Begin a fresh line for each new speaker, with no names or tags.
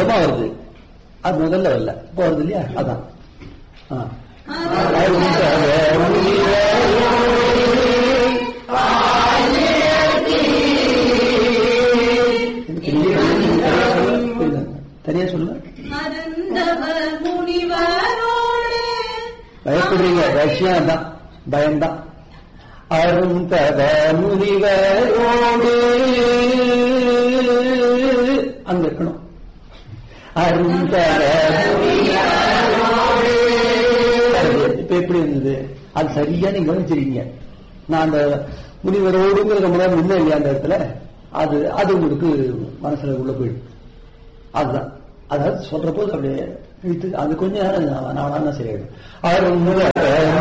சுத்தமா வருது அது முதல்ல வரல இப்போ வருது இல்லையா அதான் ஆ. தனியா சொல்லுங்க
மறந்தவர் முனிவரோடு
பயப்படுறீங்க ரஷ்யா தான் பயம்தான் அரும் தவ முனிவரோடு அங்க இருக்கணும் அரும் தவ முனிவரோடு. இப்ப எப்படி இருந்தது அது சரியா நீங்க கவனிச்சிருக்கீங்க நான் அந்த முனிவரோடுங்கிறத முன்னாடி முன்ன இல்லையா அந்த இடத்துல அது அது உங்களுக்கு மனசுல உள்ள போயிடும் அதுதான் அதாவது சொல்ற போது அப்படியே இழுத்து அது கொஞ்சம் நான் சரியாயிடும் அருள்